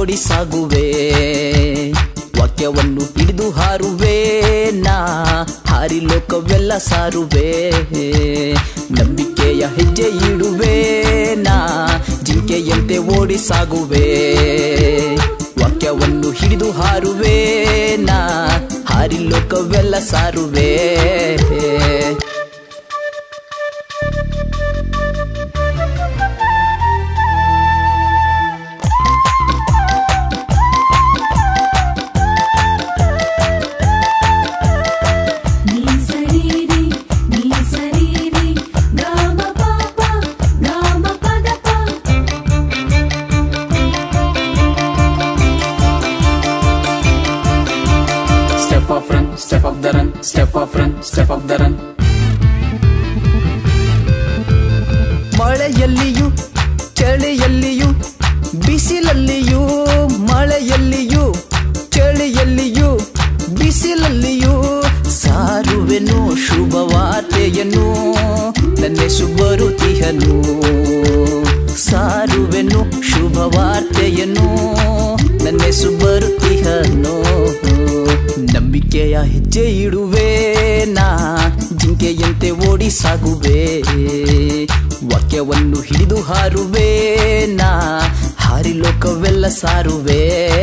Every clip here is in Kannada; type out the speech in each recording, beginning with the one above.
ಓಡಿ ಸಾಗುವೆ ವಾಕ್ಯವನ್ನು ಹಿಡಿದು ಹಾರುವೆ ನಾ ಹಾರಿ ಲೋಕವೆಲ್ಲ ಸಾರುವೆ ನಂಬಿಕೆಯ ಹೆಜ್ಜೆ ಇಡುವೆ ನಾ ಜಿಂಕೆಯಂತೆ ಓಡಿ ಸಾಗುವೆ ವಾಕ್ಯವನ್ನು ಹಿಡಿದು ಹಾರುವೆ ನಾ ಹಾರಿ ಲೋಕವೆಲ್ಲ ಸಾರುವೆ ನೀ ಸರಿರಿ ನೀ ಸರಿರಿ ಗಾಮ ಪಾಪ ಗಾಮ ಪದ ಪ Step off run, step off the run, step off run, step off the run. ಮಳೆಯಲ್ಲಿಯೂ ಚಳಿಯಲ್ಲಿಯೂ ಬಿಸಿಲಲ್ಲಿಯೂ ಮಳೆಯಲ್ಲಿಯೂ ಚಳಿಯಲ್ಲಿಯೂ ಬಿಸಿಲಲ್ಲಿಯೂ ಸಾರುವೆನು ಶುಭವಾರ್ತೆಯನ್ನು ನನ್ನೆಸು ಬರುತ್ತಿಹನು ಸಾರುವೆನು ಶುಭವಾರ್ತೆಯನ್ನು ನನ್ನೆಸು ಬರುತ್ತಿಹನು ನಂಬಿಕೆಯ ಹೆಜ್ಜೆ ಇಡುವೆ ನಾ ಜಿಂಕೆಯಂತೆ ಓಡಿ ಸಾಗುವೆ ವಾಕ್ಯವನ್ನು ಹಿಡಿದು ಹಾರುವೆ ನಾ ಹಾರಿ ಲೋಕವೆಲ್ಲ ಸಾರುವೆ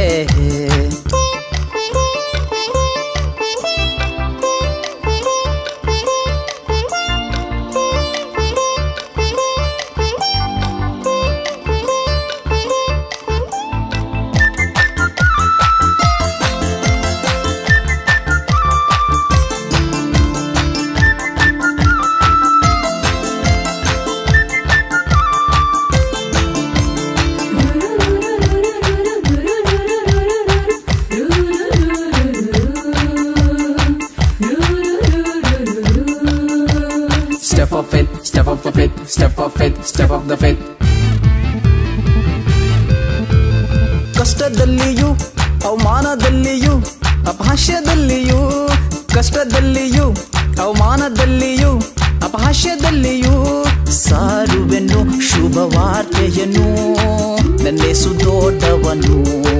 Step of faith, step of the faith, step of faith, step of the faith. ಕಷ್ಟದಲ್ಲಿಯೂ ಅವಮಾನದಲ್ಲಿಯೂ ಅಪಹಾಸ್ಯದಲ್ಲಿಯೂ ಕಷ್ಟದಲ್ಲಿಯೂ ಅವಮಾನದಲ್ಲಿಯೂ ಅಪಹಾಸ್ಯದಲ್ಲಿಯೂ ಸಾರುವೆನು ಶುಭ ವಾರ್ತೆಯನ್ನು ನನ್ನೆಸು ದೊಡ್ಡವನು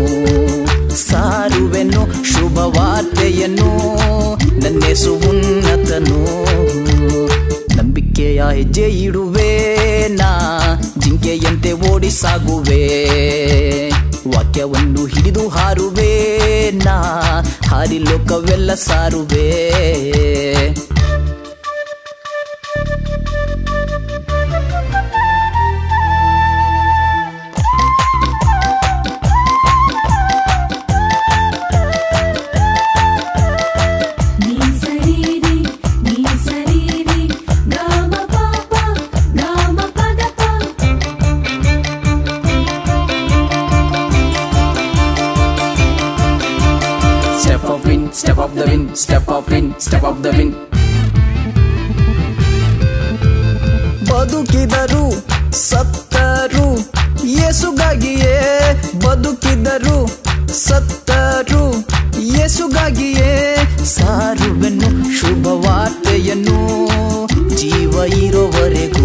ಸಾರುವೆನು ಶುಭ ವಾರ್ತೆಯನ್ನು ನನ್ನೆಸು ಉನ್ನತನು ನಂಬಿಕೆಯ ಹೆಜ್ಜೆ ಇಡುವೆ ನಾ ಜಿಂಕೆಯಂತೆ ಓಡಿ ಸಾಗುವೆ ವಾಕ್ಯವನ್ನು ಹಿಡಿದು ಹಾರುವೆ ನಾ ಹಾರಿ ಲೋಕವೆಲ್ಲ ಸಾರುವೆ ನೀ ಸರಿರಿ ನೀ ಸರಿರಿ ಗಾಮ ಪಾಪ ಗಾಮ ಪದ ಪ Step of wind, step of the wind, step of wind, step of the wind. ಬದುಕಿದರು ಸತ್ತರು ಯೇಸುಗಾಗಿಯೇ ಬದುಕಿದರು ಸತ್ತರು ಯೇಸುಗಾಗಿಯೇ ಸಾರುವೆನು ಶುಭ ವಾರ್ತೆಯನ್ನು ಜೀವ ಇರೋವರೆಗೂ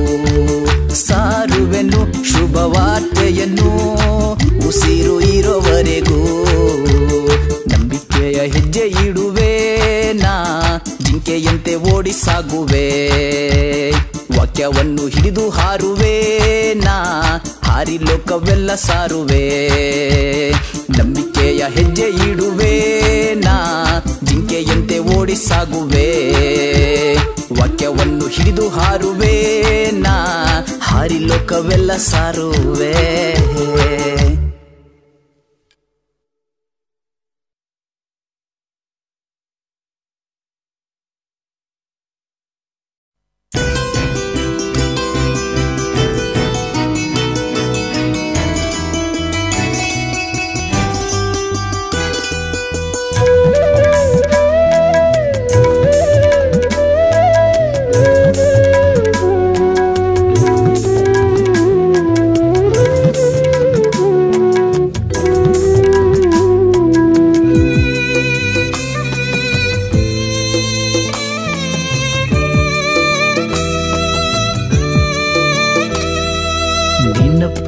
ಸಾರುವೆನು ಶುಭ ವಾರ್ತೆಯನ್ನು ಉಸಿರು ಇರೋವರೆಗೂ ನಂಬಿಕೆಯ ಹೆಜ್ಜೆ ಇಡುವೆ ನಾ ಜಿಂಕೆಯಂತೆ ಓಡಿ ಸಾಗುವೆ ವಾಕ್ಯವನ್ನು ಹಿಡಿದು ಹಾರುವೆ ನಾ ಹಾರಿ ಲೋಕವೆಲ್ಲ ಸಾರುವೆ ನಂಬಿಕೆಯ ಹೆಜ್ಜೆ ಇಡುವೆ ನಾ ಜಿಂಕೆಯಂತೆ ಓಡಿ ಸಾಗುವೆ ವಾಕ್ಯವನ್ನು ಹಿಡಿದು ಹಾರುವೆ ನಾ ಹಾರಿ ಲೋಕವೆಲ್ಲ ಸಾರುವೆ Thank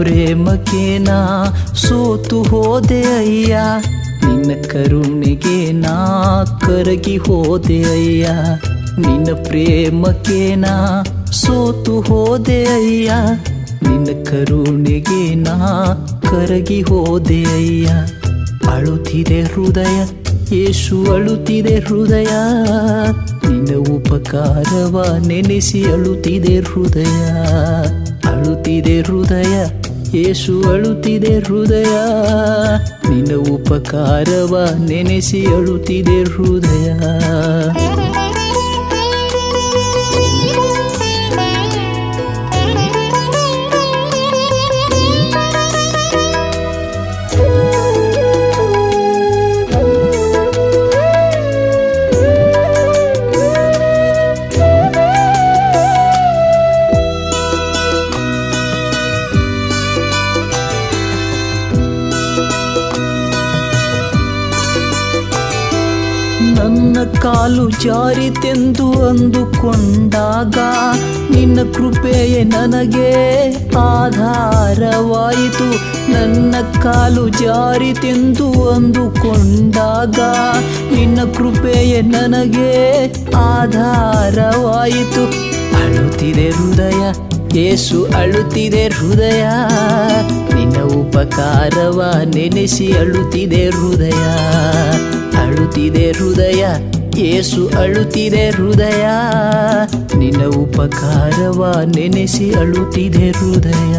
ಪ್ರೇಮಕ್ಕೆ ನಾ ಸೋತು ಹೋದೆ ಅಯ್ಯ ನಿನ್ನ ಕರುಣೆಗೆ ನಾ ಕರಗಿ ಹೋದೆ ಅಯ್ಯ ನಿನ್ನ ಪ್ರೇಮಕ್ಕೆ ನಾ ಸೋತು ಹೋದೆ ಅಯ್ಯ ನಿನ್ನ ಕರುಣೆಗೆ ನಾ ಕರಗಿ ಹೋದೆ ಅಯ್ಯ ಅಳುತ್ತಿದೆ ಹೃದಯ ಯೇಸು ಅಳುತ್ತಿದೆ ಹೃದಯ ನಿನ್ನ ಉಪಕಾರವ ನೆನೆಸಿ ಅಳುತ್ತಿದೆ ಹೃದಯ ಅಳುತ್ತಿದೆ ಹೃದಯ ಯೇಸು ಅಳುತ್ತಿದೆ ಹೃದಯ ನಿನ್ನ ಉಪಕಾರವ ನೆನೆಸಿ ಅಳುತ್ತಿದೆ ಹೃದಯ ನನ್ನ ಕಾಲು ಜಾರಿತೆಂದು ಅಂದುಕೊಂಡಾಗ ನಿನ್ನ ಕೃಪೆಯೇ ನನಗೆ ಆಧಾರವಾಯಿತು ನನ್ನ ಕಾಲು ಜಾರಿತೆಂದು ಅಂದುಕೊಂಡಾಗ ನಿನ್ನ ಕೃಪೆಯೇ ನನಗೆ ಆಧಾರವಾಯಿತು ಅಳುತ್ತಿದೆ ಹೃದಯ ಏಸು ಅಳುತ್ತಿದೆ ಹೃದಯ ನಿನ್ನ ಉಪಕಾರವ ನೆನೆಸಿ ಅಳುತ್ತಿದೆ ಹೃದಯ ಅಳುತ್ತಿದೆ ಹೃದಯ ಏಸು ಅಳುತ್ತಿದೆ ಹೃದಯ ನಿನ್ನ ಉಪಕಾರವ ನೆನೆಸಿ ಅಳುತ್ತಿದೆ ಹೃದಯ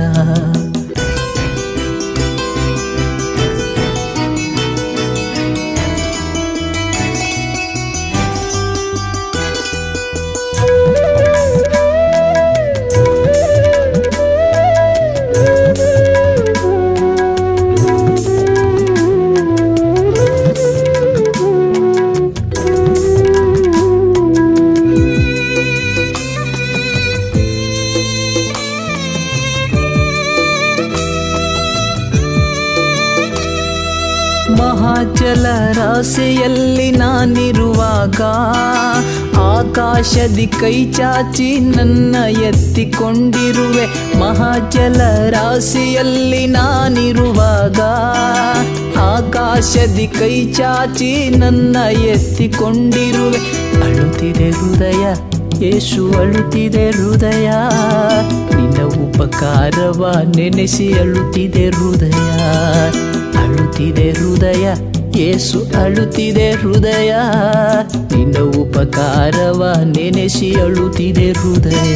ಮಹಾಜಲ ರಾಶಿಯಲ್ಲಿ ನಾನಿರುವಾಗ ಆಕಾಶದಿ ಕೈ ಚಾಚಿ ನನ್ನ ಎತ್ತಿಕೊಂಡಿರುವೆ ಮಹಾಜಲ ರಾಶಿಯಲ್ಲಿ ನಾನಿರುವಾಗ ಆಕಾಶದಿ ಕೈ ಚಾಚಿ ನನ್ನ ಎತ್ತಿಕೊಂಡಿರುವೆ ಅಳುತ್ತಿದೆ ಹೃದಯ ಯೇಸು ಅಳುತ್ತಿದೆ ಹೃದಯ ನಿನ್ನ ಉಪಕಾರವ ನೆನೆಸಿ ಅಳುತ್ತಿದೆ ಹೃದಯ ಅಳುತ್ತಿದೆ ಹೃದಯ ಏಸು ಅಳುತ್ತಿದೆ ಹೃದಯ ನಿನ್ನ ಉಪಕಾರವ ನೆನೆಸಿ ಅಳುತ್ತಿದೆ ಹೃದಯ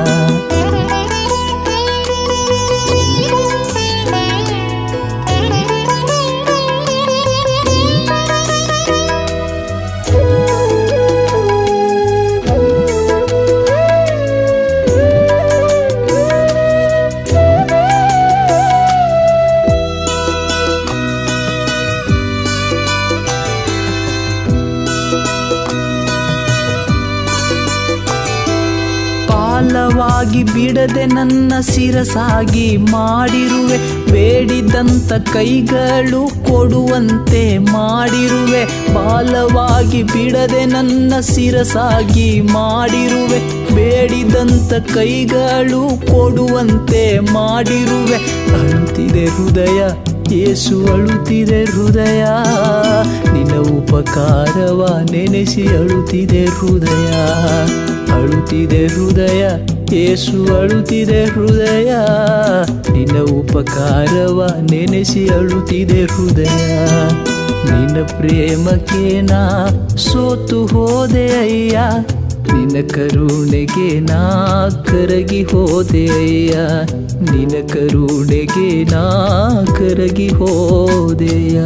ಪಾಲವಾಗಿ ಬಿಡದೆ ನನ್ನ ಶಿರಸಾಗಿ ಮಾಡಿರುವೆ ಬೇಡಿದಂತ ಕೈಗಳು ಕೊಡುವಂತೆ ಮಾಡಿರುವೆ ಬಾಲವಾಗಿ ಬಿಡದೆ ನನ್ನ ಶಿರಸಾಗಿ ಮಾಡಿರುವೆ ಬೇಡಿದಂತ ಕೈಗಳು ಕೊಡುವಂತೆ ಮಾಡಿರುವೆ ಅಳುತ್ತಿದೆ ಹೃದಯ ಏಸು ಅಳುತ್ತಿದೆ ಹೃದಯ ನಿನ್ನ ಉಪಕಾರವ ನೆನೆಸಿ ಅಳುತ್ತಿದೆ ಹೃದಯ ಅಳುತ್ತಿದೆ ಹೃದಯ ಏಸು ಅಳುತ್ತಿದೆ ಹೃದಯ ನಿನ್ನ ಉಪಕಾರವ ನೆನೆಸಿ ಅಳುತ್ತಿದೆ ಹೃದಯ ನಿನ್ನ ಪ್ರೇಮಕ್ಕೆ ನಾ ಸೋತು ಹೋದೆ ಅಯ್ಯ ನಿನ್ನ ಕರುಣೆಗೆ ನಾ ಕರಗಿ ಹೋದೆ ಅಯ್ಯ ನಿನ್ನ ಕರುಣೆಗೆ ನಾ ಕರಗಿ ಹೋದೆಯ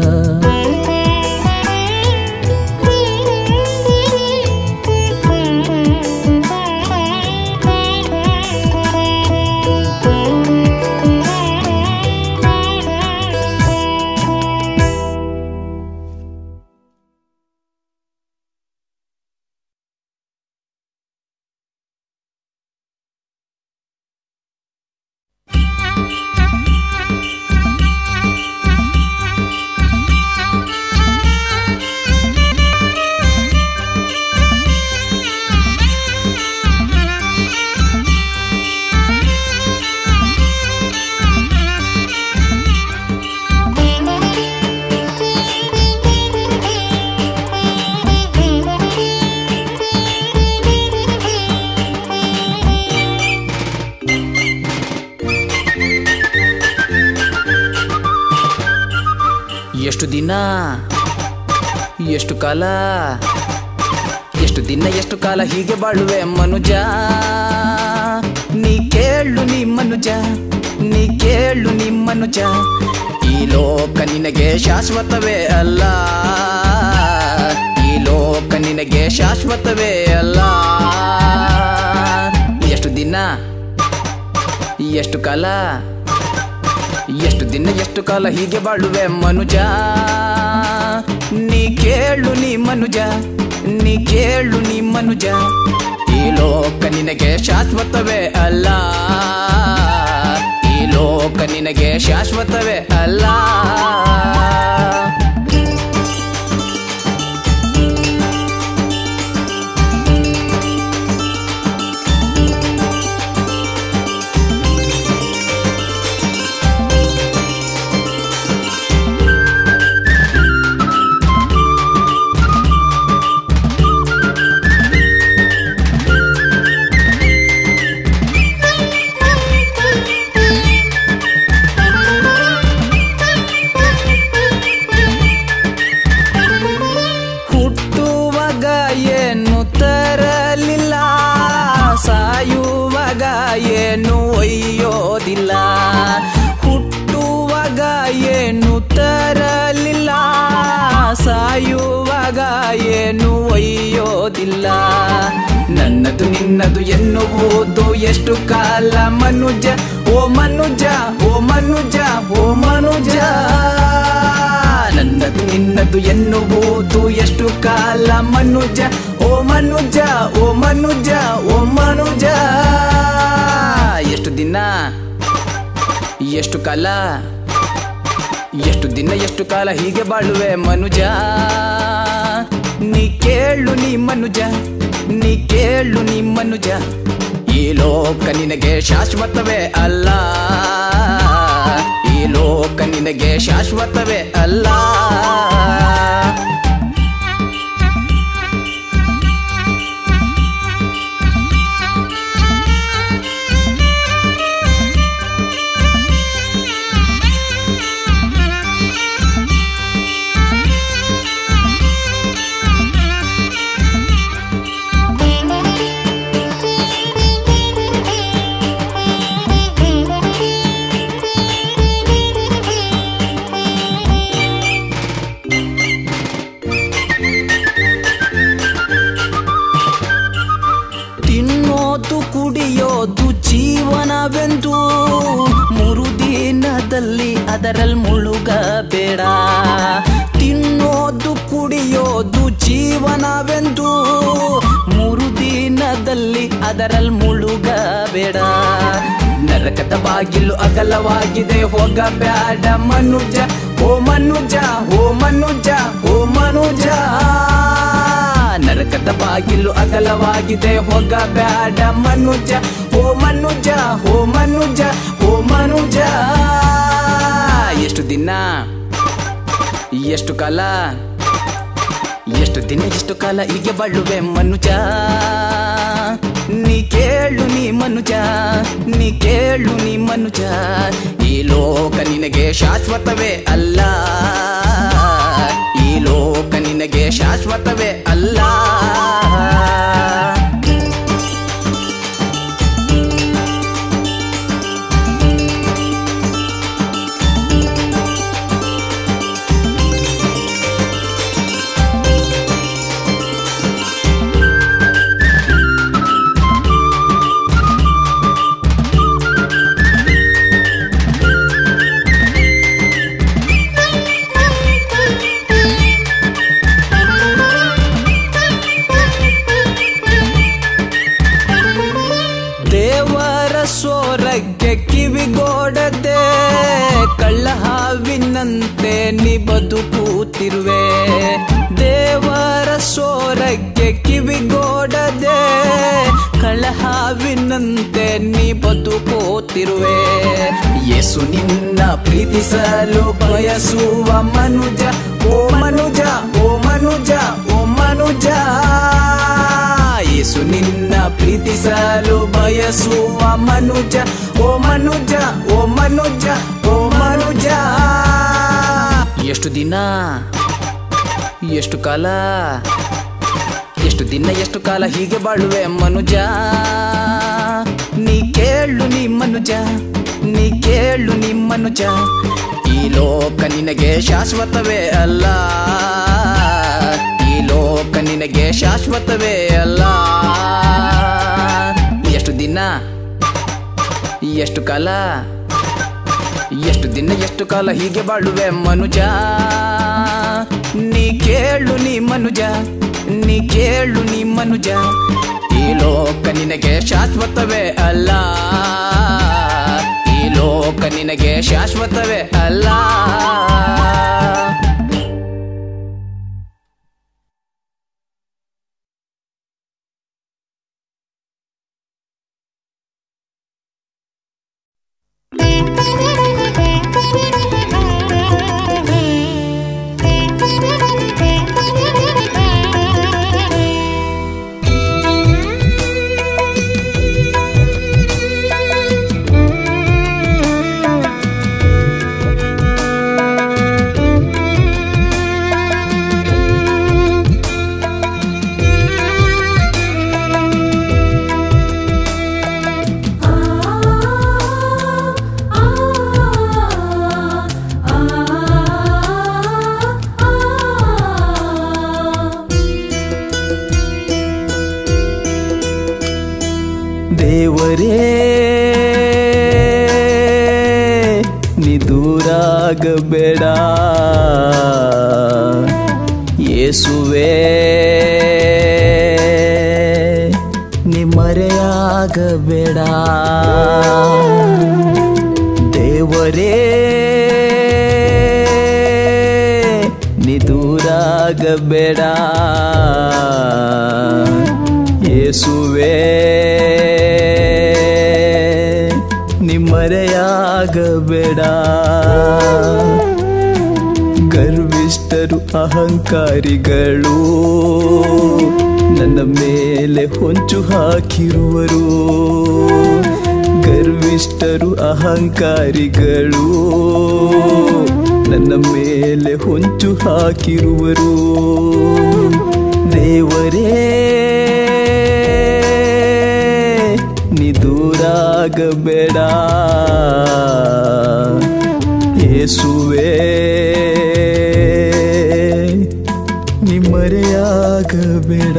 Thank ದಿನ ಎಷ್ಟು ಕಾಲ ಎಷ್ಟು ದಿನ ಎಷ್ಟು ಕಾಲ ಹೀಗೆ ಬಾಳುವೆ ಮನುಜ ನೀ ಕೇಳು ನೀ ಮನುಜ ನೀ ಕೇಳು ನೀ ಮನುಜ ಈ ಲೋಕ ನಿನಗೆ ಶಾಶ್ವತವೇ ಅಲ್ಲ ಈ ಲೋಕ ನಿನಗೆ ಶಾಶ್ವತವೇ ಅಲ್ಲ ಎಷ್ಟು ದಿನ ಎಷ್ಟು ಕಾಲ ಎಷ್ಟು ದಿನ ಎಷ್ಟು ಕಾಲ ಹೀಗೆ ಬಾಳುವೆ ಮನುಜ ನೀ ಕೇಳು ನೀ ಮನುಜ ನೀ ಕೇಳು ನೀ ಮನುಜ ಈ ಲೋಕ ನಿನಗೆ ಶಾಶ್ವತವೇ ಅಲ್ಲ ಈ ಲೋಕ ನಿನಗೆ ಶಾಶ್ವತವೇ ಅಲ್ಲ ಹುಟ್ಟುವಾಗ ಏನು ತರಲಿಲ್ಲ ಸಾಯುವಾಗ ಏನು ಒಯ್ಯೋದಿಲ್ಲ ಹುಟ್ಟುವಾಗ ಏನು ತರಲಿಲ್ಲ ಸಾಯುವಾಗ ಏನು ಒಯ್ಯೋದಿಲ್ಲ ನನ್ನದು ನಿನ್ನದು ಎನ್ನುವುದು ಎಷ್ಟು ಕಾಲ ಮನುಜ ಓ ಮನುಜ ಓ ಮನುಜ ಓ ಮನುಜ ನನ್ನದು ನಿನ್ನದು ಎನ್ನುವುದು ಎಷ್ಟು ಕಾಲ ಮನುಜ ಓ ಮನುಜ ಓ ಮನುಜ ಓ ಮನುಜ ಎಷ್ಟು ದಿನ ಎಷ್ಟು ಕಾಲ ಎಷ್ಟು ದಿನ ಎಷ್ಟು ಕಾಲ ಹೀಗೆ ಬಾಳುವೆ ಮನುಜ ನೀ ಕೇಳು ನೀ ಮನುಜ ನೀ ಕೇಳು ನೀ ಮನುಜ ಈ ಲೋಕ ನಿನಗೆ ಶಾಶ್ವತವೇ ಅಲ್ಲ ಈ ಲೋಕ ನಿನಗೆ ಶಾಶ್ವತವೇ ಅಲ್ಲ ತಿನ್ನೋದು ಕುಡಿಯೋದು ಜೀವನವೆಂದು ಮೂರು ದಿನದಲ್ಲಿ ಅದರಲ್ಲಿ ಮುಳುಗಬೇಡ ತಿನ್ನೋದು ಕುಡಿಯೋದು ಜೀವನವೆಂದು ಮೂರು ದಿನದಲ್ಲಿ ಅದರಲ್ಲಿ ಮುಳುಗಬೇಡ ನರಕದ ಬಾಗಿಲು ಅಗಲವಾಗಿದೆ ಹೋಗಬೇಡ ಮನುಜ ಓ ಮನುಜ ಓ ಮನುಜ ಓ ಮನುಜ ನರಕದ ಬಾಗಿಲು ಅಗಲವಾಗಿದೆ ಹೋಗಬೇಡ ಮನುಜ ಓ ಮನುಜ ಓ ಮನುಜ ಓ ಮನುಜ ಎಷ್ಟು ದಿನ ಎಷ್ಟು ಕಾಲ ಎಷ್ಟು ದಿನ ಎಷ್ಟು ಕಾಲ ಹೀಗೆ ಬಾಳುವೆ ಮನುಜ ನೀ ಕೇಳು ನೀ ಮನುಜ ನೀ ಕೇಳು ನೀ ಮನುಜ ಈ ಲೋಕ ನಿನಗೆ ಶಾಶ್ವತವೇ ಅಲ್ಲ ಈ ಲೋಕ ನಿನಗೆ ಶಾಶ್ವತವೇ ಅಲ್ಲ ದೇವರ ಸ್ವರಕ್ಕೆ ಕಿವಿಗೋಡದೆ ಕಳ್ಳ ಹಾವಿನಂತೆ ನೀ ಬದುಕುತ್ತಿರುವೆ ದೇವರ ಸ್ವರಕ್ಕೆ ಕಿವಿಗೋಡದೆ ಕಳ್ಳ ಹಾವಿನಂತೆ ನೀ ಬದುಕುತ್ತಿರುವೆ ಯೇಸು ನಿನ್ನ ಪ್ರೀತಿಸಲು ಬಯಸುವ ಮನುಜ ಓ ಮನುಜ ಓ ಮನುಜ ಓ ಮನುಜ ಯೇಸು ನಿನ್ನ ಪ್ರೀತಿಸಲು ಬಯಸುವ ಮನುಜ ಓ ಮನುಜ ಓ ಮನುಜ ಓ ಮನುಜ ಎಷ್ಟು ದಿನ ಎಷ್ಟು ಕಾಲ ಎಷ್ಟು ದಿನ ಎಷ್ಟು ಕಾಲ ಹೀಗೆ ಬಾಳುವೆ ಮನುಜ ನೀ ಕೇಳು ನೀ ಮನುಜ ನೀ ಕೇಳು ನೀ ಮನುಜ ಈ ಲೋಕ ನಿನಗೆ ಶಾಶ್ವತವೇ ಅಲ್ಲ ಈ ಲೋಕ ನಿನಗೆ ಶಾಶ್ವತವೇ ಅಲ್ಲ ಎಷ್ಟು ದಿನ ಎಷ್ಟು ಕಾಲ ಎಷ್ಟು ದಿನ ಎಷ್ಟು ಕಾಲ ಹೀಗೆ ಬಾಳುವೆ ಮನುಜ ನೀ ಕೇಳು ನೀ ಮನುಜ ನೀ ಕೇಳು ನೀ ಮನುಜ ಈ ಲೋಕ ನಿನಗೆ ಶಾಶ್ವತವೇ ಅಲ್ಲ ಈ ಲೋಕ ನಿನಗೆ ಶಾಶ್ವತವೇ ಅಲ್ಲ ದೇವರೇ ನೀ ದೂರಾಗಬೇಡ ಯೇಸುವೆ ನೀ ಮರೆಯಾಗಬೇಡ ದೇವರೇ ನೀ ದೂರಾಗಬೇಡ ಯೇಸುವೆ ನಿಮ್ಮರೆಯಾಗಬೇಡ ಗರ್ವಿಷ್ಠರು ಅಹಂಕಾರಿಗಳು ನನ್ನ ಮೇಲೆ ಹೊಂಚು ಹಾಕಿರುವರು ಗರ್ವಿಷ್ಠರು ಅಹಂಕಾರಿಗಳು ನನ್ನ ಮೇಲೆ ಹೊಂಚು ಹಾಕಿರುವರು ದೇವರೇ ನೀ ದೂರಾಗಬೇಡ ಯೇಸುವೆ ನೀ ಮರೆಯಾಗಬೇಡ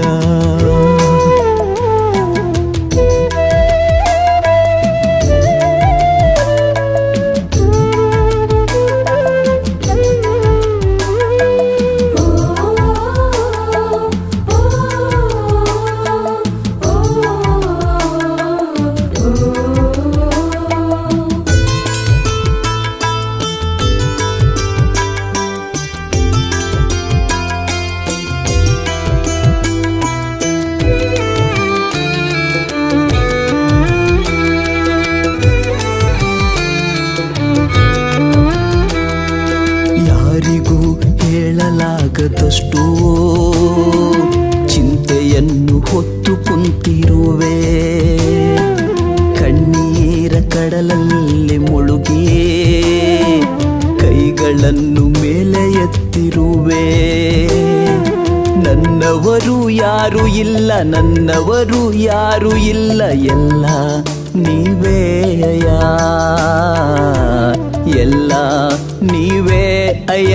ಯಾರಿಗೂ ಹೇಳಲಾಗದಷ್ಟು ಚಿಂತೆಯನ್ನು ಹೊತ್ತು ಕುಂತಿರುವೆ ಕಣ್ಣೀರ ಕಡಲಲ್ಲಿ ಮುಳುಗಿ ಕೈಗಳನ್ನು ಮೇಲೆ ಎತ್ತಿರುವೆ ನನ್ನವರು ಯಾರು ಇಲ್ಲ ನನ್ನವರು ಯಾರು ಇಲ್ಲ ಎಲ್ಲ ನೀವೇ ಅಯ್ಯ ಎಲ್ಲ ನೀವೇ ಅಯ್ಯ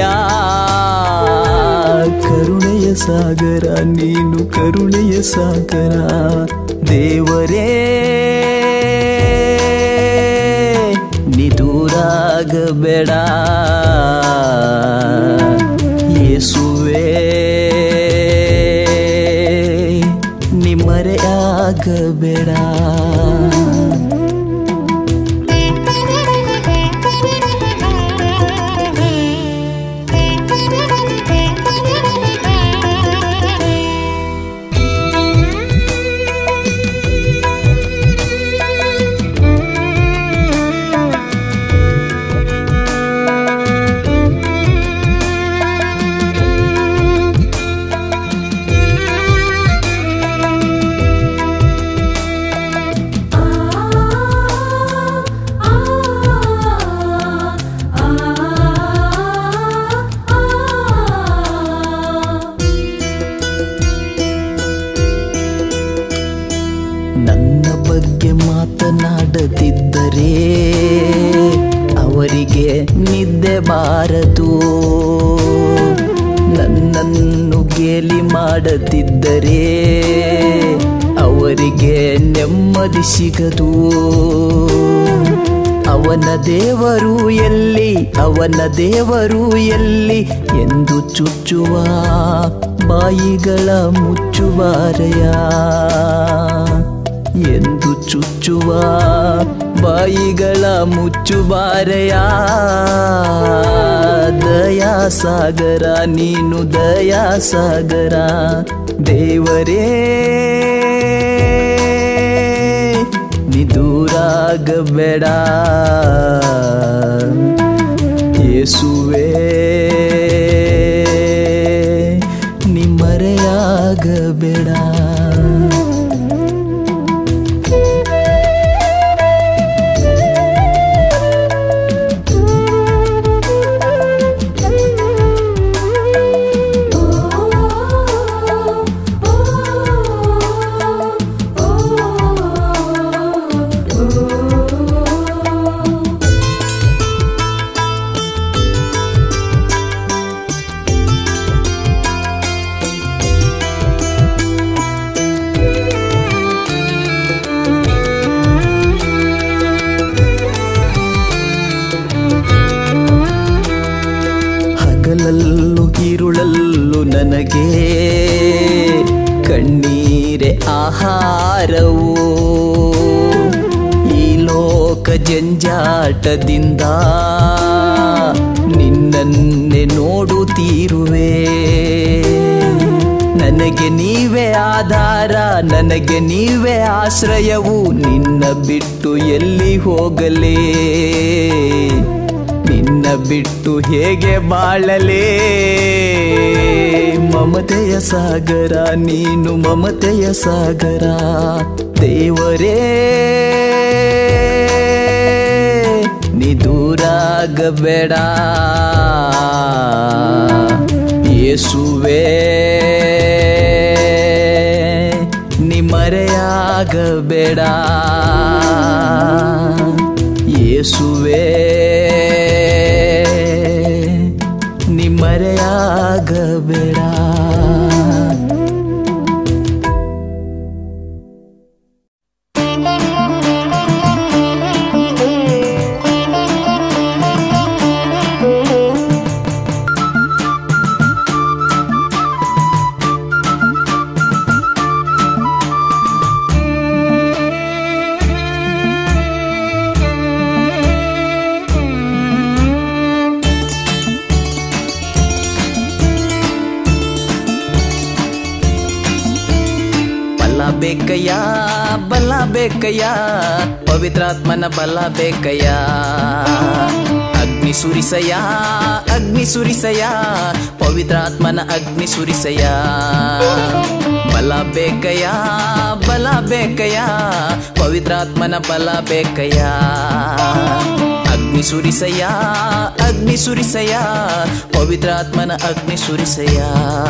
ಕರುಣೆಯ ಸಾಗರ ನೀನು ಕರುಣೆಯ ಸಾಗರ ದೇವರೇ ನೀ ದೂರಾಗಬೇಡ ಯೇಸುವೆ ನೀ ಮರೆಯಾಗಬೇಡ ಬಗ್ಗೆ ಮಾತನಾಡದಿದ್ದರೆ ಅವರಿಗೆ ನಿದ್ದೆ ಬಾರದು ನನ್ನನ್ನು ಗೇಲಿ ಮಾಡದಿದ್ದರೆ ಅವರಿಗೆ ನೆಮ್ಮದಿ ಸಿಗದು ಅವನ ದೇವರು ಎಲ್ಲಿ ಅವನ ದೇವರು ಎಲ್ಲಿ ಎಂದು ಚುಚ್ಚುವ ಬಾಯಿಗಳ ಮುಚ್ಚುವಾರೆಯ ಎಂದು ಚುಚ್ಚುವ ಬಾಯಿಗಳ ಮುಚ್ಚುಬಾರೆಯ ದಯಾ ಸಾಗರ ನೀನು ದಯಾ ಸಾಗರ ದೇವರೇ ನೀ ದೂರಾಗಬೇಡ ಯೇಸುವೇ ನೀ ಮರೆಯಾಗಬೇಡ ಹಗಲಲ್ಲೂ ഇരുಳಲ್ಲೂ ನನಗೆ ಕಣ್ಣೀರೆ ಆಹಾರವು ಈ ಲೋಕ ಜಂಜಾಟದಿಂದ ನಿನ್ನನ್ನೇ ನೋಡುತ್ತೀರುವೆ ನನಗೆ ನೀವೇ ಆಧಾರ ನನಗೆ ನೀವೇ ಆಶ್ರಯವು ನಿನ್ನ ಬಿಟ್ಟು ಎಲ್ಲಿ ಹೋಗಲೇ ನಿನ್ನ ಬಿಟ್ಟು ಹೇಗೆ ಬಾಳಲೇ ಮಮತೆಯ ಸಾಗರ ನೀನು ಮಮತೆಯ ಸಾಗರ ದೇವರೇ ನೀ ದೂರಾಗಬೇಡ ಯೇಸುವೇ ನೀ ಮರೆಯಾಗಬೇಡ ಯೇಸುವೇ ನೀ ಮರೆಯಾಗಬೇಡ ಬಲ ಬೇಕಯ್ಯ ಬಲ ಬೇಕಯ್ಯ ಪವಿತ್ರಾತ್ಮನ ಬಲ ಬೇಕಯ್ಯ ಅಗ್ನಿ ಸುರಿಸಯ್ಯ ಅಗ್ನಿ ಸುರಿಸಯ್ಯ ಪವಿತ್ರಾತ್ಮನ ಅಗ್ನಿ ಸುರಿಸಯ್ಯ ಬಲ ಬೇಕಯ್ಯ ಬಲ ಬೇಕಯ್ಯ ಪವಿತ್ರಾತ್ಮನ ಬಲ ಬೇಕಯ್ಯ ಅಗ್ನಿ ಸುರಿಸಯ್ಯ ಅಗ್ನಿ ಸುರಿಸಯ್ಯ ಪವಿತ್ರಾತ್ಮನ ಅಗ್ನಿ ಸುರಿಸಯ್ಯ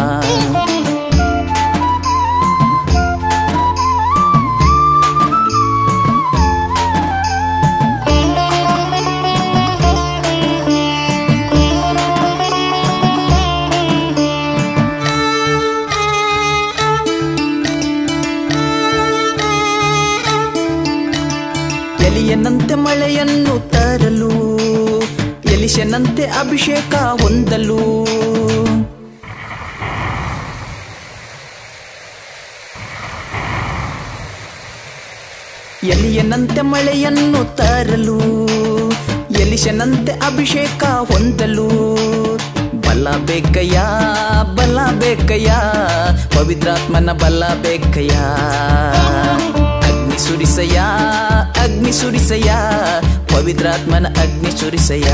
ಎಲಿಯನಂತೆ ಮಳೆಯನ್ನು ತರಲು ಎಲಿಶನಂತೆ ಅಭಿಷೇಕ ಹೊಂದಲು ಎಲಿಯನಂತೆ ಮಳೆಯನ್ನು ತರಲು ಎಲಿಶನಂತೆ ಅಭಿಷೇಕ ಹೊಂದಲು ಬಲ ಬೇಕಯ್ಯ ಬಲ ಬೇಕಯ್ಯ ಪವಿತ್ರಾತ್ಮನ ಬಲ ಬೇಕಯ್ಯ ಅಗ್ನಿ ಸುರಿಸಯ್ಯ ಅಗ್ನಿ ಸುರಿಸಯ್ಯ ಪವಿತ್ರಾತ್ಮನ ಅಗ್ನಿ ಸುರಿಸಯ್ಯ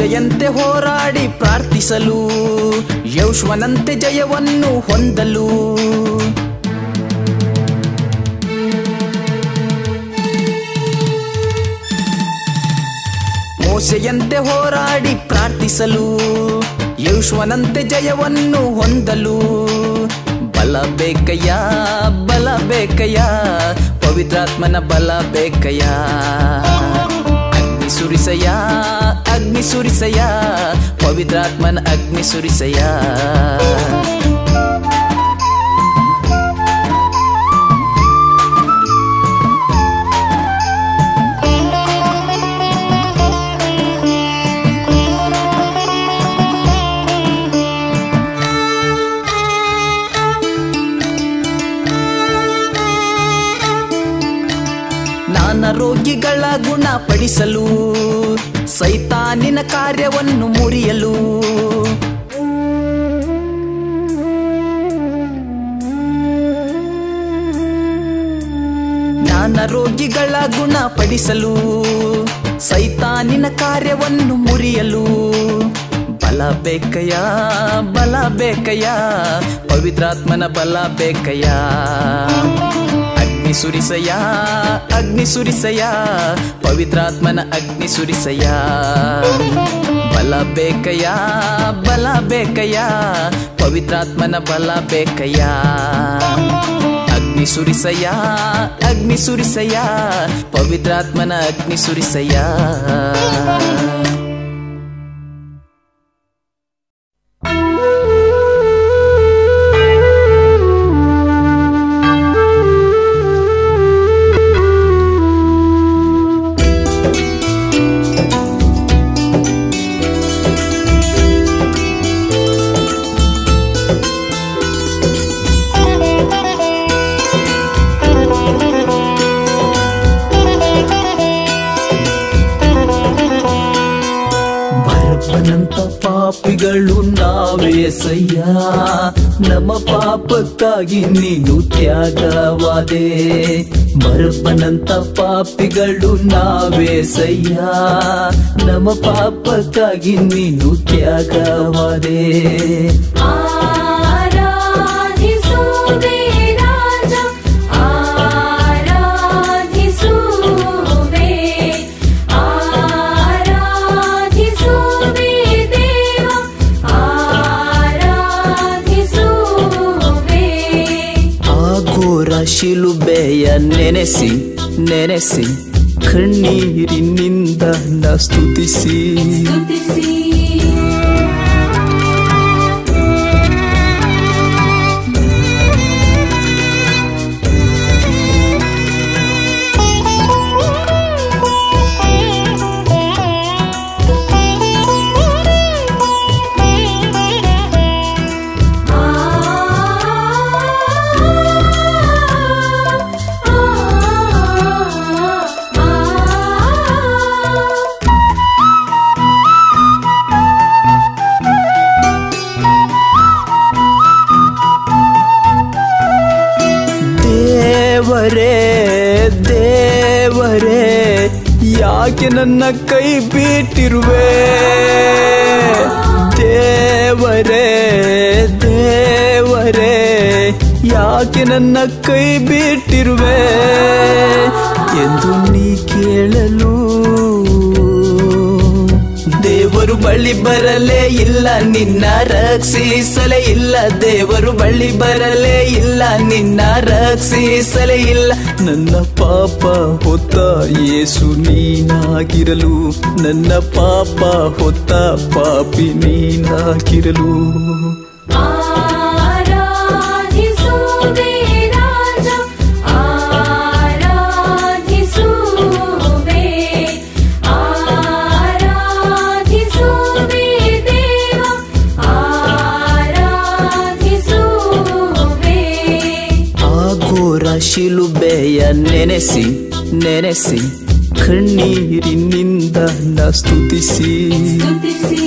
ಮೋಸೆಯಂತೆ ಹೋರಾಡಿ ಪ್ರಾರ್ಥಿಸಲು ಯೌಶ್ವನಂತೆ ಜಯವನ್ನು ಹೊಂದಲು ಮೋಸೆಯಂತೆ ಹೋರಾಡಿ ಪ್ರಾರ್ಥಿಸಲು ಯೌಶ್ವನಂತೆ ಜಯವನ್ನು ಹೊಂದಲು ಬಲ ಬೇಕಯ್ಯ ಬಲ ಬೇಕಯ್ಯ ಪವಿತ್ರಾತ್ಮನ ಬಲ ಬೇಕಯ್ಯ ಅಗ್ನಿ ಸುರಿಸಯ್ಯ ಅಗ್ನಿ ಸುರಿಸಯ್ಯ ಪವಿತ್ರಾತ್ಮನ ಅಗ್ನಿ ಸುರಿಸಯ್ಯ ನಾನಾ ರೋಗಿಗಳ ಗುಣಪಡಿಸಲು ಸೈತಾನಿನ ಕಾರ್ಯವನ್ನು ಮುರಿಯಲು ನಾನಾ ರೋಗಿಗಳ ಗುಣಪಡಿಸಲು ಸೈತಾನಿನ ಕಾರ್ಯವನ್ನು ಮುರಿಯಲು ಬಲ ಬೇಕಯ್ಯ ಬಲ ಬೇಕಯ್ಯ ಪವಿತ್ರಾತ್ಮನ ಬಲ ಬೇಕಯ್ಯ ಅಗ್ನಿ ಸುರಿಸಯ್ಯ ಅಗ್ನಿ ಸುರಿಸಯ್ಯ ಪವಿತ್ರಾತ್ಮನ ಅಗ್ನಿ ಸುರಿಸಯ್ಯ ಬಲ ಬೇಕಯ್ಯ ಬಲ ಬೇಕಯ್ಯ ಪವಿತ್ರಾತ್ಮನ ಬಲ ಬೇಕಯ್ಯ ಅಗ್ನಿ ಸುರಿಸಯ್ಯ ಅಗ್ನಿ ಸುರಿಸಯ್ಯ ಪವಿತ್ರಾತ್ಮನ ಅಗ್ನಿ ಸುರಿಸಯ್ಯ ಭರಪ್ಪನಂತ ಪಾಪಿಗಳು ನಾವೇ ಸಯ್ಯ ನಮ್ಮ ಪಾಪಕ್ಕಾಗಿ ನೀನು ತ್ಯಾಗವಾದೆ ಭರಪ್ಪನಂತ ಪಾಪಿಗಳು ನಾವೇ ಸಯ್ಯ ನಮ್ಮ ಪಾಪಕ್ಕಾಗಿ ನೀನು ತ್ಯಾಗವಾದೆ ಆರಾಧಿಸುವೆ ರಾಜ ಆರಾಧಿಸುವೆ ಆರಾಧಿಸುವೆ ದೇವ ಆರಾಧಿಸುವೆ ಆ ಘೋರ ಶಿಲುಬೆಯ ನೆನೆಸಿ ನೆನೆಸಿ ಕಣ್ಣೀರಿನಿಂದ ನ ಸ್ತುತಿಸಿ ಸ್ತುತಿಸಿ ದೇವರೇ ದೇವರೇ ಯಾಕೆ ನನ್ನ ಕೈ ಬಿಟ್ಟಿರುವೆ ದೇವರೇ ದೇವರೇ ಯಾಕೆ ನನ್ನ ಕೈ ಬಿಟ್ಟಿರುವೆ ಎಂದು ನೀ ಕೇಳಲು ದೇವರು ಬಳ್ಳಿ ಬರಲೇ ಇಲ್ಲ ನಿನ್ನ ರಕ್ಷಿಸಲೇ ಇಲ್ಲ ದೇವರು ಬಳ್ಳಿ ಬರಲೇ ಇಲ್ಲ ನಿನ್ನ ರಕ್ಷಿಸಲೇ ಇಲ್ಲ ನನ್ನ ಪಾಪ ಹೊತ್ತ ಯೇಸು ನೀನಾಗಿರಲು ನನ್ನ ಪಾಪ ಹೊತ್ತ ಪಾಪಿ ನೀನಾಗಿರಲು ಆರಾಧಿಸುವೆ ರಾಜ ಆರಾಧಿಸುವೆ ಆರಾಧಿಸುವೆ ದೇವ ಆರಾಧಿಸುವೆ ಆ ಘೋರ ಶಿಲುಬೆಯ ನೆನೆಸಿ ನೆನೆಸಿ ಕಣ್ಣೀರಿನಿಂದ ನ ಸ್ತುತಿಸಿ ಸ್ತುತಿಸಿ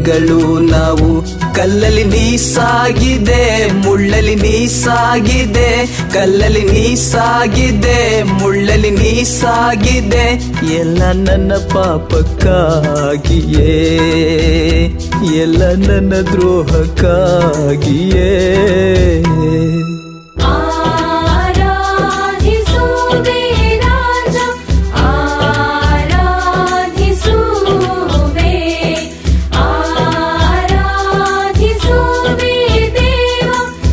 ಮಕ್ಕಳು ನಾವು ಕಲ್ಲಲ್ಲಿ ನೀಸಾಗಿದೆ ಮುಳ್ಳಲ್ಲಿ ನೀಸಾಗಿದೆ ಕಲ್ಲಲ್ಲಿ ನೀಸಾಗಿದೆ ಮುಳ್ಳಲ್ಲಿ ನೀಸಾಗಿದೆ ಎಲ್ಲ ನನ್ನ ಪಾಪಕ್ಕಾಗಿಯೇ ಎಲ್ಲ ನನ್ನ ದ್ರೋಹಕ್ಕಾಗಿಯೇ ಆರಾಧಿಸುವೆ ರಾಜ ಆರಾಧಿಸುವೆ ಆರಾಧಿಸುವೆ ದೇವ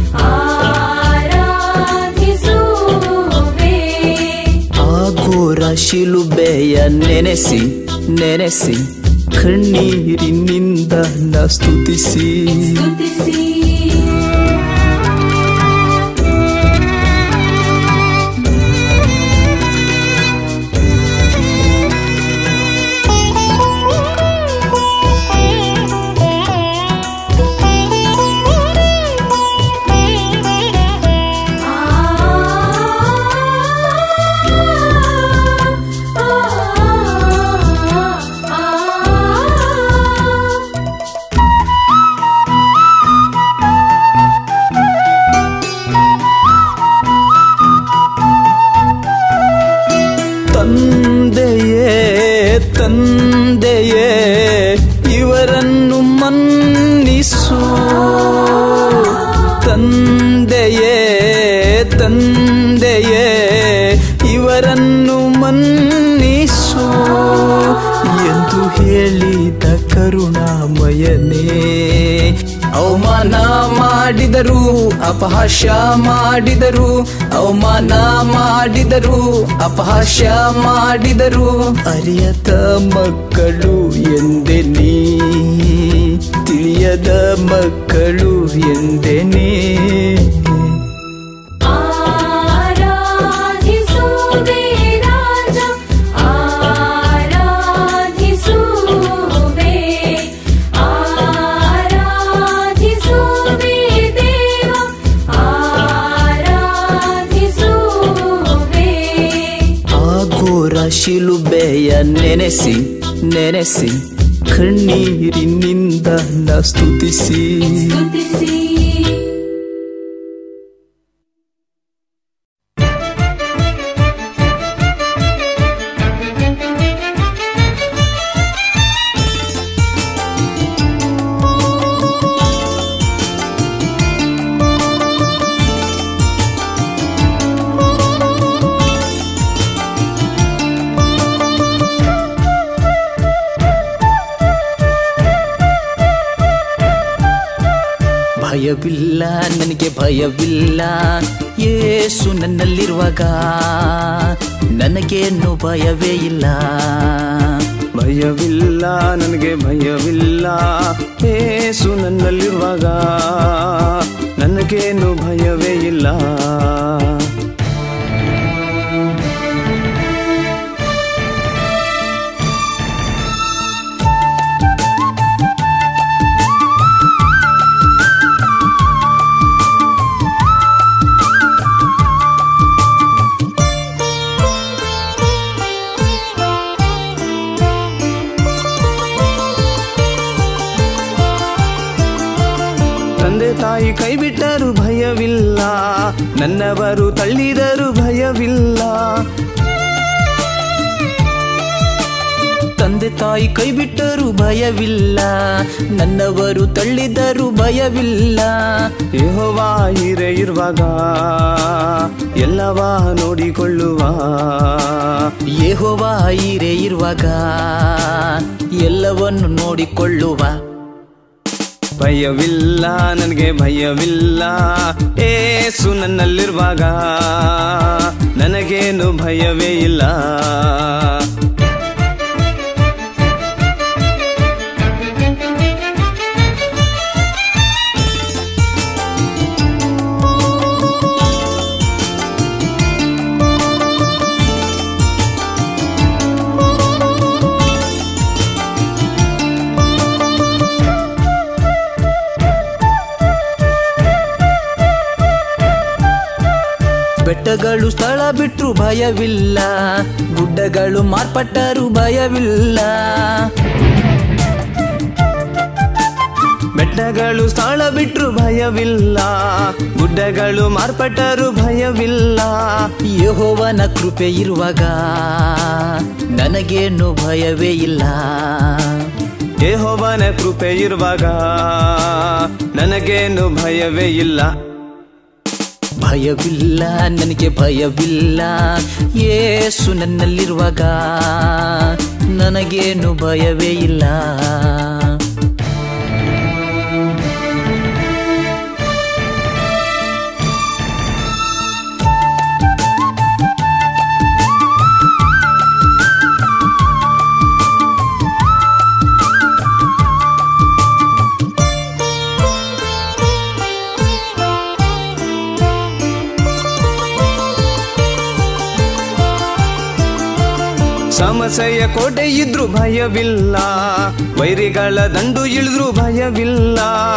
ಆರಾಧಿಸುವೆ ಆ ಘೋರ ಶಿಲುಬೆಯ ನೆನೆಸಿ ನೆನೆಸಿ ಕಣ್ಣೀರಿನಿಂದ ನ ಸ್ತುತಿಸಿ ಸ್ತುತಿಸಿ ತಂದೆಯೇ ತಂದೆಯೇ ಇವರನ್ನು ಮನ್ನಿಸು ತಂದೆಯೇ ತಂದೆಯೇ ಇವರನ್ನು ಮನ್ನಿಸು ಎಂದು ಹೇಳಿದ ಕರುಣಾಮಯನೇ ಅವಮಾನ ಮಾಡಿದರು ಅಪಹಾಸ್ಯ ಮಾಡಿದರು ಅವಮಾನ ಮಾಡಿದರು ಅಪಹಾಸ್ಯ ಮಾಡಿದರು ಅರಿಯದ ಮಕ್ಕಳು ಎಂದೆ ನೀ ತಿಳಿಯದ ಮಕ್ಕಳು ಎಂದೆ ನೀ ಆರಾಧಿಸುವೆ ರಾಜ ಆರಾಧಿಸುವೆ ಆರಾಧಿಸುವೆ ದೇವ ಆರಾಧಿಸುವೆ ಆ ಘೋರ ಶಿಲುಬೆಯ ನೆನೆಸಿ ನೆನೆಸಿ ಕಣ್ಣೀರಿನಿಂದ ನ ಸ್ತುತಿಸಿ ಸ್ತುತಿಸಿ ಭಯವಿಲ್ಲ ನನಗೆ ಭಯವಿಲ್ಲ ಯೇಸು ನನ್ನಲ್ಲಿರುವಾಗ ನನಗೇನು ಭಯವೇ ಇಲ್ಲ ಭಯವಿಲ್ಲ ನನಗೆ ಭಯವಿಲ್ಲ ಏಸು ನನ್ನಲ್ಲಿರುವಾಗ ನನಗೇನು ಭಯವೇ ಇಲ್ಲ ತಂದೆ ತಾಯಿ ಕೈ ಬಿಟ್ಟರು ಭಯವಿಲ್ಲ ನನ್ನವರು ತಳ್ಳಿದರು ಭಯವಿಲ್ಲ ತಂದೆ ತಾಯಿ ಕೈ ಬಿಟ್ಟರು ಭಯವಿಲ್ಲ ನನ್ನವರು ತಳ್ಳಿದರು ಭಯವಿಲ್ಲ ಯೆಹೋವಾ ಹಿರೆ ಇರುವಾಗ ಎಲ್ಲವ ನೋಡಿಕೊಳ್ಳುವ ಯೆಹೋವ ಹೀರೆ ಇರುವಾಗ ಎಲ್ಲವನ್ನು ನೋಡಿಕೊಳ್ಳುವ ಭಯವಿಲ್ಲ ನನಗೆ ಭಯವಿಲ್ಲ ಏಸು ನನ್ನಲ್ಲಿರುವಾಗ ನನಗೇನು ಭಯವೇ ಇಲ್ಲ ಬೆಟ್ಟಗಳು ಸ್ಥಳ ಬಿಟ್ರು ಭಯವಿಲ್ಲ ಗುಡ್ಡಗಳು ಮಾರ್ಪಟ್ಟರು ಭಯವಿಲ್ಲ ಬೆಟ್ಟಗಳು ಸ್ಥಳ ಬಿಟ್ರು ಭಯವಿಲ್ಲ ಗುಡ್ಡಗಳು ಮಾರ್ಪಟ್ಟರು ಭಯವಿಲ್ಲ ಯೆಹೋವನ ಕೃಪೆ ಇರುವಾಗ ನನಗೇನು ಭಯವೇ ಇಲ್ಲ ಯೆಹೋವನ ಕೃಪೆ ಇರುವಾಗ ನನಗೇನು ಭಯವೇ ಇಲ್ಲ ಭಯವಿಲ್ಲ ನನಗೆ ಭಯವಿಲ್ಲ ಯೇಸು ನನ್ನಲ್ಲಿರುವಾಗ ನನಗೇನು ಭಯವೇ ಇಲ್ಲ ಸಮಸ್ಯೆಯ ಕೋಟೆ ಇದ್ರು ಭಯವಿಲ್ಲ ವೈರಿಗಳ ದಂಡು ಇಳಿದ್ರು ಭಯವಿಲ್ಲ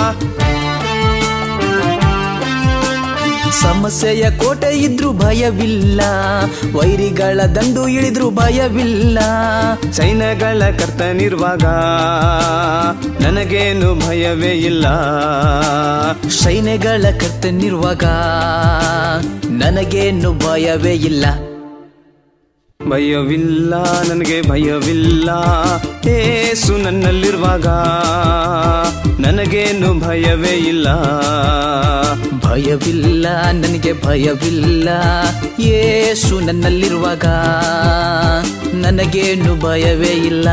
ಸಮಸ್ಯೆಯ ಕೋಟೆ ಇದ್ರು ಭಯವಿಲ್ಲ ವೈರಿಗಳ ದಂಡು ಇಳಿದ್ರು ಭಯವಿಲ್ಲ ಸೈನ್ಯಗಳ ಕರ್ತನಿರುವಾಗ ನನಗೇನು ಭಯವೇ ಇಲ್ಲ ಸೈನ್ಯಗಳ ಕರ್ತನಿರುವಾಗ ನನಗೇನು ಭಯವೇ ಇಲ್ಲ ಭಯವಿಲ್ಲ ನನಗೆ ಭಯವಿಲ್ಲ ಏಸು ನನ್ನಲ್ಲಿರುವಾಗ ನನಗೇನು ಭಯವೇ ಇಲ್ಲ ಭಯವಿಲ್ಲ ನನಗೆ ಭಯವಿಲ್ಲ ಯೇಸು ನನ್ನಲ್ಲಿರುವಾಗ ನನಗೇನು ಭಯವೇ ಇಲ್ಲ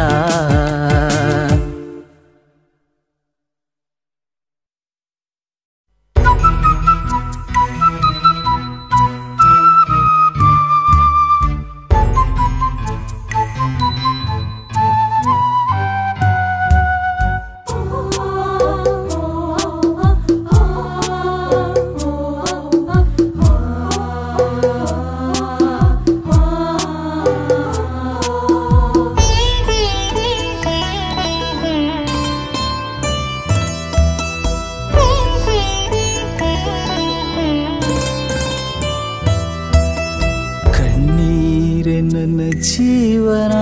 ಕಣ್ಣೀರೆ ನನ್ನ ಜೀವನ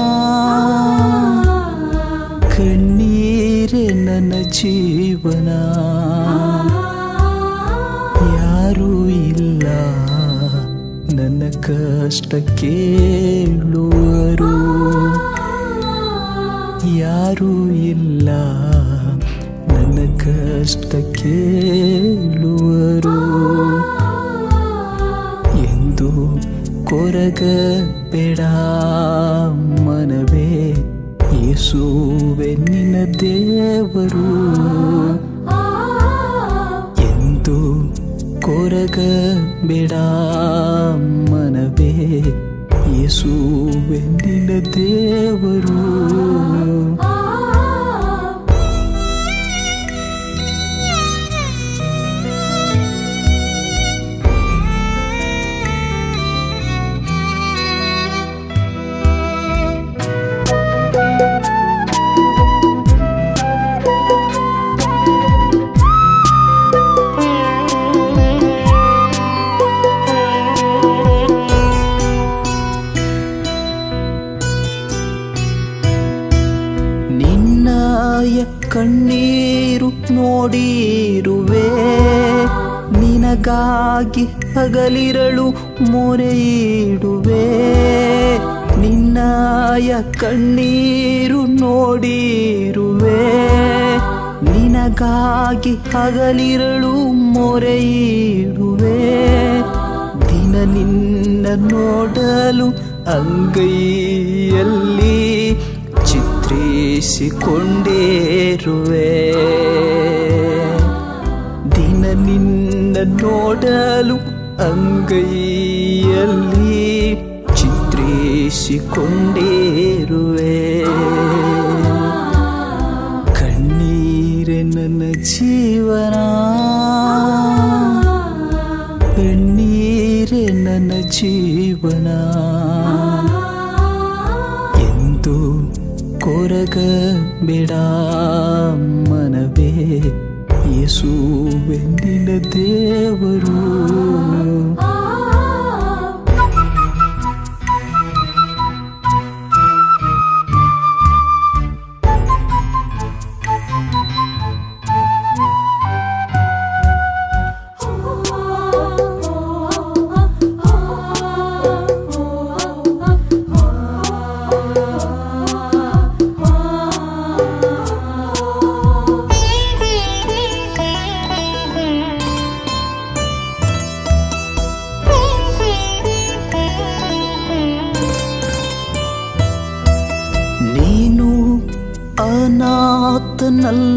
ಕಣ್ಣೀರೆ ನನ್ನ ಜೀವನ ಯಾರೂ ಇಲ್ಲ ನನ್ನ ಕಷ್ಟ ಕೇಳುವರು ಯಾರೂ ಇಲ್ಲ ನನ್ನ ಕಷ್ಟ ಕೇಳುವರು ಎಂದು ಕೊರಗ ಬೇಡ ಮನವೇ ಯೇಸುವೆ ನಿನ್ನ ದೇವರು ಎಂದು ಕೊರಗ ಬೇಡ ಮನವೇ ಯೇಸುವೆ ನಿನ್ನ ದೇವರು ನಿನ್ನಯ ಕಣ್ಣೀರು ನೋಡಿರುವೆ ನಿನಗಾಗಿ ಹಗಲಿರಳು ಮೊರೆಯಿಡುವೆ ನಿನ್ನಯ ಕಣ್ಣೀರು ನೋಡಿರುವೆ ನಿನಗಾಗಿ ಹಗಲಿರಳು ಮೊರೆಯಿಡುವೆ ದಿನ ನಿನ್ನ ನೋಡಲು ಅಂಗೈಯಲ್ಲಿ ಚಿತ್ರಿಸಿಕೊಂಡೇರುವೆ ದಿನ ನಿನ್ನ ನೋಡಲು ಅಂಗೈಯಲ್ಲಿ ಚಿತ್ರಿಸಿಕೊಂಡೇರುವೆ ಕಣ್ಣೀರೆ ನನ್ನ ಜೀವನ ಕಣ್ಣೀರೆ ನನ್ನ ಜೀವನ ಎಂದು ಕೊರಗ ಬೇಡ ಮನವೇ ಯೇಸುವೆಂದಿನ ದೇವರು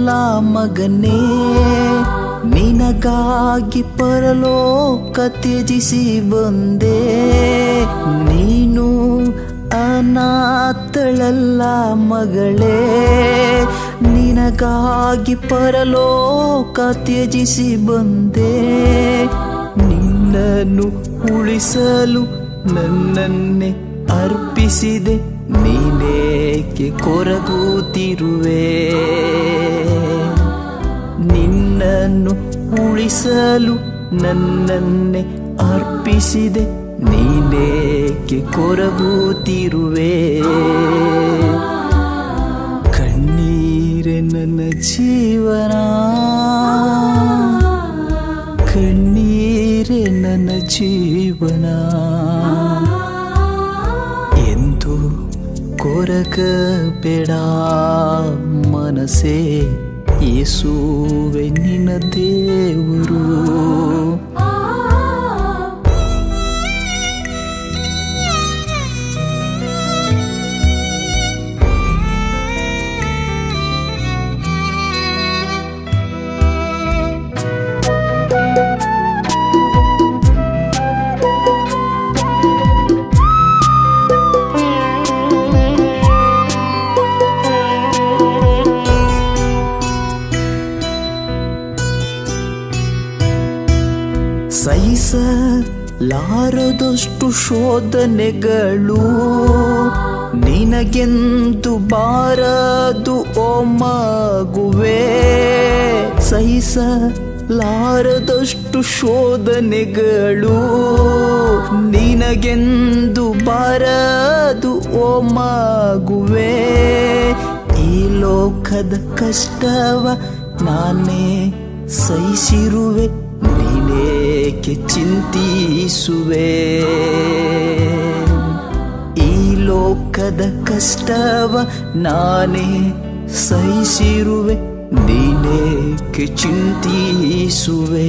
ಮಗನೇ ನಿನಗಾಗಿ ಪರಲೋಕ ತ್ಯಜಿಸಿ ಬಂದೆ ನೀನು ಅನಾಥಳಲ್ಲ ಮಗಳೇ ನಿನಗಾಗಿ ಪರಲೋಕ ತ್ಯಜಿಸಿ ಬಂದೆ ನಿನ್ನನ್ನು ಉಳಿಸಲು ನನ್ನನ್ನೇ ಅರ್ಪಿಸಿದೆ ನೀನೇಕೆ ಕೊರಗುತ್ತಿರುವೆ ನಿನ್ನನ್ನು ಉಳಿಸಲು ನನ್ನನ್ನೇ ಅರ್ಪಿಸಿದೆ ನೀನೇಕೆ ಕೊರಗುತ್ತಿರುವೆ ಕಣ್ಣೀರೆ ನನ್ನ ಜೀವನ ಕಣ್ಣೀರೆ ನನ್ನ ಜೀವನ ಎಂದು ಕೊರಗಬೇಡ ಮನಸೇ ಯೇಸುವೆ ನಿನ್ನ ದೇವರು ಸಹಿಸಲಾರದಷ್ಟು ಶೋಧನೆಗಳು ನಿನಗೆಂದು ಬಾರದು ಓ ಮಗುವೆ ಸಹಿಸಲಾರದಷ್ಟು ಶೋಧನೆಗಳು ನಿನಗೆಂದು ಬಾರದು ಓ ಮಗುವೆ ಈ ಲೋಕದ ಕಷ್ಟವ ನಾನೇ ಸಹಿಸಿರುವೆ ನೀನೇಕೆ ಚಿಂತಿಸುವೆ ಈ ಲೋಕದ ಕಷ್ಟವ ನಾನೇ ಸಹಿಸಿರುವೆ ನೀನೇಕೆ ಚಿಂತಿಸುವೆ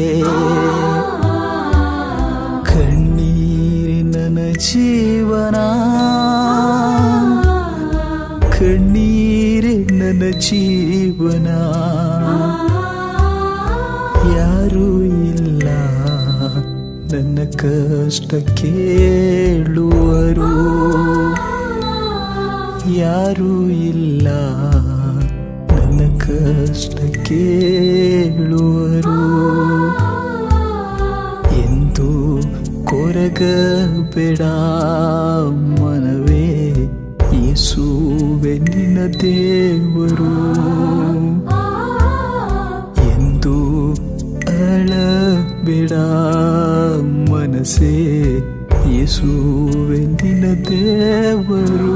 ಕಣ್ಣೀರಿನ ಜೀವನ ಕಣ್ಣೀರೇ ನನ್ನ ಜೀವನ ಯಾರೂ ಇಲ್ಲ ನನ್ನ ಕಷ್ಟ ಕೇಳುವರು ಯಾರೂ ಇಲ್ಲ ನನ್ನ ಕಷ್ಟ ಕೇಳುವರು ಎಂದು ಕೊರಗಬೇಡ ಮನವೇ ಯೇಸುವೆ ನಿನ್ನ ದೇವರು ಎಂದು ಅಳಬೇಡ ಮನಸ್ಸೇ ಯೇಸುವೆ ನಿನ್ನ ದೇವರು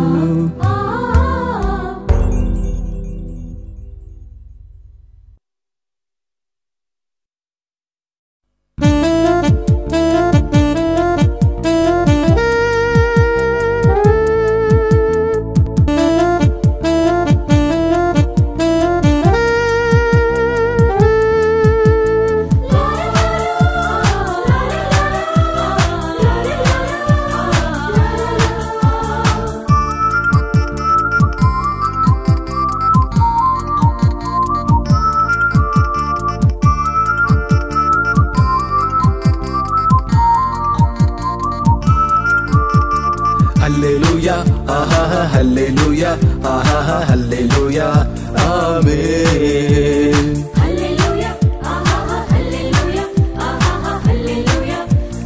ಹಲ್ಲೆಲೂಯ ಆಹಾ ಹಲ್ಲೆಲೂಯ ಆಹಾ hallelujah amen Hallelujah, ah, ah, ah, hallelujah, ah, ah, ah, hallelujah,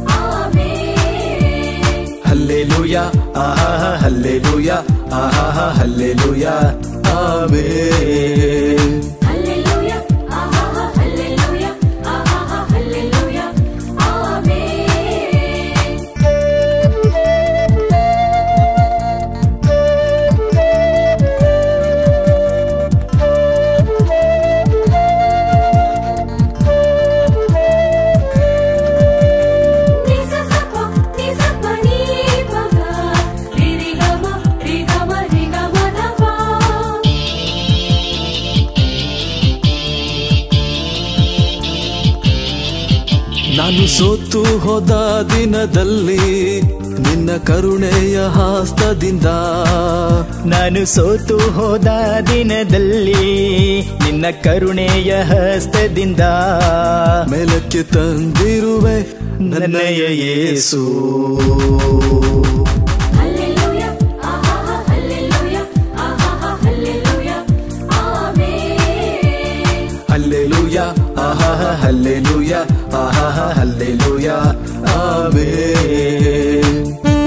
amen. Hallelujah ಆಹಾ ಹಲ್ಲೆಲೂಯ ಆಹಾ hallelujah amen Hallelujah, ah, ah, ah, hallelujah, ah, ah, ah, hallelujah, amen. Nisa sapa, nisa pa ni pa ga, ri ri ga ma, ri ga ma, ri ga ma da pa. ನಾನು ಸೋತು ಹೋದ ದಿನದಲ್ಲಿ ನಿನ್ನ ಕರುಣೆಯ ಹಸ್ತದಿಂದ ನಾನು ಸೋತು ಹೋದ ದಿನದಲ್ಲಿ ನಿನ್ನ ಕರುಣೆಯ ಹಸ್ತದಿಂದ ಮೇಲಕ್ಕೆ ತಂದಿರುವೆ ನನ್ನಯ Yesu Hallelujah, ah ah ah, hallelujah, ah ah ah, hallelujah, Amen. Hallelujah ಆಹಾಹ ಹಲ್ಲೆಲೂಯ ಆಹಾಹ ಹಲ್ಲೆಲೂಯ ಆಮೇನ್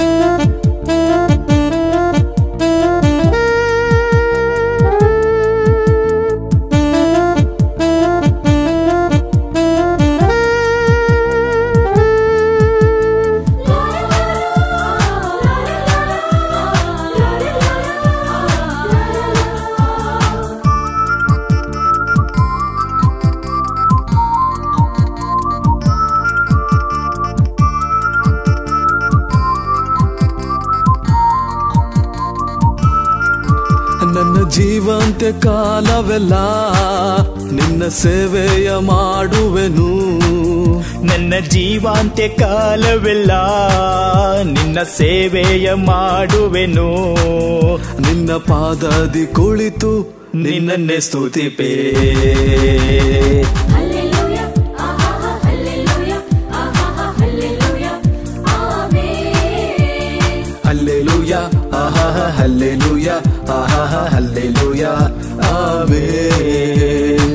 ನನ್ನ ಜೀವಂತ ಕಾಲವೆಲ್ಲ ನಿನ್ನ ಸೇವೆಯ ಮಾಡುವೆನು ನನ್ನ ಜೀವಾಂತ್ಯ ಕಾಲವೆಲ್ಲ ನಿನ್ನ ಸೇವೆಯ ಮಾಡುವೆನು ನಿನ್ನ ಪಾದದಿ ಕುಳಿತು ನಿನ್ನನ್ನೇ ಸ್ತುತಿಪೇ Hallelujah, ah ah ah, hallelujah, ah ah ah, hallelujah, Amen. Hallelujah ಆಹಾಹ ಹಲ್ಲೆಲೂಯ ಆಹಾಹ hallelujah amen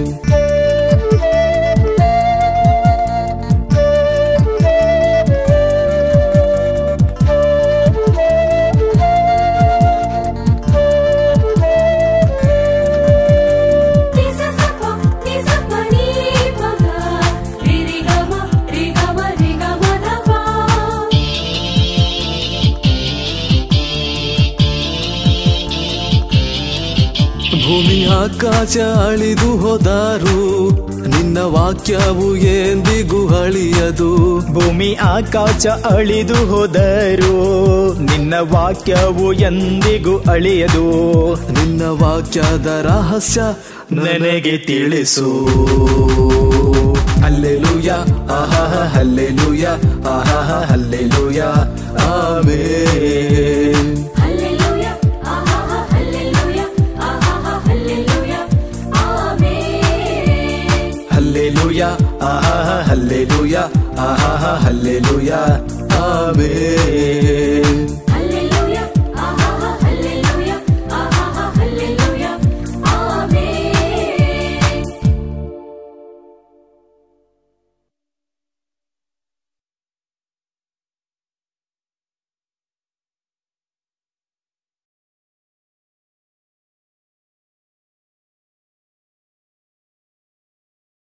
Nisa sapa, nisa pa ni pa ga, ri ri ga ma, ri ga ma, ri ga ma da pa. ಭೂಮಿ ಆಕಾಶ ಅಳಿದು ಹೋದಾರು ನಿನ್ನ ವಾಕ್ಯವು ಎಂದಿಗೂ ಅಳಿಯದು ಭೂಮಿ ಆಕಾಶ ಅಳಿದು ಹೋದರು ನಿನ್ನ ವಾಕ್ಯವು ಎಂದಿಗೂ ಅಳಿಯದು ನಿನ್ನ ವಾಕ್ಯದ ರಹಸ್ಯ ನನಗೆ ತಿಳಿಸು ಹಲ್ಲೆಲೂಯ ಆಹಾಹ ಹಲ್ಲೆಲೂಯ ಆಹಾಹ hallelujah amen Hallelujah, ah ah ah, hallelujah, ah ah ah, hallelujah, Amen. Hallelujah ಆಹಾಹ ಹಲ್ಲೆಲೂಯ ಆಹಾಹ ಹಲ್ಲೆಲೂಯ ಆಮೇನ್